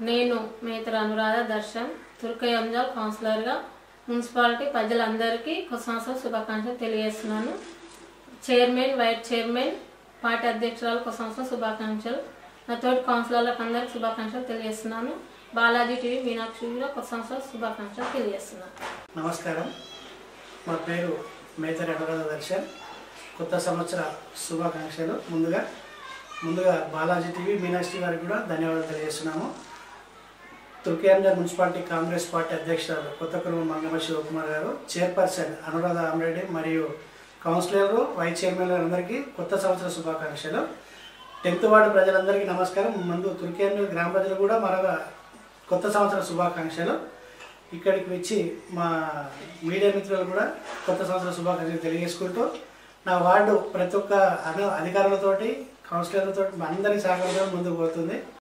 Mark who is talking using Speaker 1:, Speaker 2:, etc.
Speaker 1: నేను మేతర అనురాధ దర్శన్ తుర్కయంజాల్ కౌన్సిలర్గా మున్సిపాలిటీ ప్రజలందరికీ కొత్త సంవత్సరం శుభాకాంక్షలు తెలియజేస్తున్నాను చైర్మన్ వైస్ చైర్మన్ పార్టీ అధ్యక్షురాలు కొత్త సంవత్సరం శుభాకాంక్షలు నా తోటి కౌన్సిలర్లకు అందరికీ శుభాకాంక్షలు తెలియజేస్తున్నాను బాలాజీ టీవీ మీనాక్షి కూడా కొత్త సంవత్సరం శుభాకాంక్షలు తెలియజేస్తున్నాను
Speaker 2: నమస్కారం మా పేరు మేతరి అనురాధ దర్శన్ కొత్త సంవత్సర శుభాకాంక్షలు ముందుగా ముందుగా బాలాజీ టీవీ మీనాక్షి గారికి కూడా ధన్యవాదాలు తెలియజేస్తున్నాము తుర్కియాంజర్ మున్సిపాలిటీ కాంగ్రెస్ పార్టీ అధ్యక్షురాలు కొత్త కుటుంబం మంగమ్మ శివకుమార్ గారు చైర్పర్సన్ అనురాధ ఆమ్రెడ్డి మరియు కౌన్సిలర్లు వైస్ చైర్మన్ అందరికీ కొత్త సంవత్సర శుభాకాంక్షలు టెన్త్ వార్డు ప్రజలందరికీ నమస్కారం ముందు తుర్కియాంజర్ గ్రామ ప్రజలు కూడా మరొక కొత్త సంవత్సర శుభాకాంక్షలు ఇక్కడికి వచ్చి మా మీడియా మిత్రులు కూడా కొత్త సంవత్సర శుభాకాంక్షలు తెలియజేసుకుంటూ నా వార్డు ప్రతి ఒక్క అను అధికారులతోటి కౌన్సిలర్లతో అందరి సహకారంతో ముందుకు పోతుంది